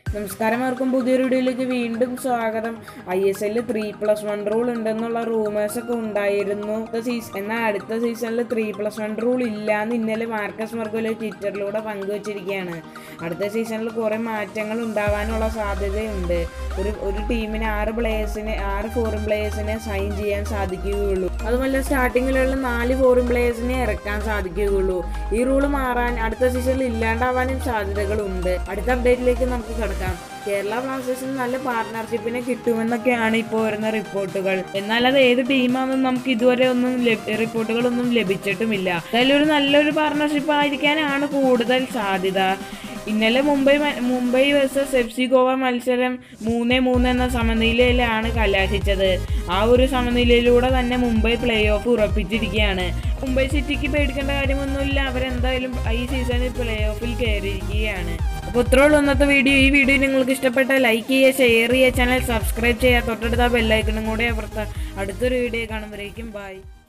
നമസ്കാരം ആർക്കും പുതിയൊരു വീഡിയോയിലേക്ക് വീണ്ടും സ്വാഗതം ഐ എസ് എല്ലിൽ ത്രീ പ്ലസ് വൺ റൂൾ ഉണ്ടെന്നുള്ള റൂമേഴ്സ് ഒക്കെ ഉണ്ടായിരുന്നു അടുത്ത സീസൺ എന്നാൽ അടുത്ത സീസണിൽ ത്രീ പ്ലസ് വൺ റൂൾ ഇല്ലാന്ന് ഇന്നലെ മാർക്കസ് മർഗോല ട്വിറ്ററിലൂടെ പങ്കുവച്ചിരിക്കുകയാണ് അടുത്ത സീസണിൽ കുറേ മാറ്റങ്ങൾ ഉണ്ടാവാനുള്ള സാധ്യതയുണ്ട് ഒരു ഒരു ടീമിന് ആറ് പ്ലേയേഴ്സിനെ ആറ് ഫോറിൻ പ്ലേയേഴ്സിനെ സൈൻ ചെയ്യാൻ സാധിക്കുകയുള്ളൂ അതുമല്ല സ്റ്റാർട്ടിങ്ങിലുള്ള നാല് ഫോറിൻ പ്ലേയേഴ്സിനെ ഇറക്കാൻ സാധിക്കുകയുള്ളൂ ഈ റൂള് മാറാൻ അടുത്ത സീസണിൽ ഇല്ലാണ്ടാവാനും സാധ്യതകളുണ്ട് അടുത്ത അപ്ഡേറ്റിലേക്ക് നമുക്ക് കിടക്കാം കേരള ബ്ലാസ്റ്റേഴ്സിന് നല്ല പാർട്ട്ണർഷിപ്പിനെ കിട്ടുമെന്നൊക്കെയാണ് ഇപ്പോൾ വരുന്ന റിപ്പോർട്ടുകൾ എന്നാൽ അത് ഏത് ടീമാണെന്ന് നമുക്ക് ഇതുവരെ ഒന്നും ലഭ- റിപ്പോർട്ടുകളൊന്നും ലഭിച്ചിട്ടുമില്ല എന്തായാലും ഒരു നല്ലൊരു പാർട്ട്ണർഷിപ്പ് ആയിരിക്കാനാണ് കൂടുതൽ സാധ്യത ഇന്നലെ മുംബൈ മ- Mumbai versus F C Goa മത്സരം മൂന്ന് മൂന്ന് എന്ന സമനിലയിലാണ് കലാശിച്ചത് ആ ഒരു സമനിലയിലൂടെ തന്നെ മുംബൈ പ്ലേ ഓഫ് ഉറപ്പിച്ചിരിക്കുകയാണ് മുംബൈ സിറ്റിക്ക് പേടിക്കേണ്ട കാര്യമൊന്നുമില്ല അവരെന്തായാലും ഈ സീസണിൽ പ്ലേ ഓഫിൽ കയറിയിരിക്കുകയാണ് അപ്പോൾ ഇത്രേ ഉള്ളൂ ഇന്നത്തെ വീഡിയോ ഈ വീഡിയോ നിങ്ങൾക്ക് ഇഷ്ടപ്പെട്ട ലൈക്ക് ചെയ്യുക ഷെയർ ചെയ്യുക ചാനൽ സബ്സ്ക്രൈബ് ചെയ്യുക തൊട്ടടുത്ത ബെല്ലൈക്കണും കൂടെ അപ്പുറത്ത് അടുത്തൊരു വീഡിയോ കാണുമ്പോഴേക്കും ബൈ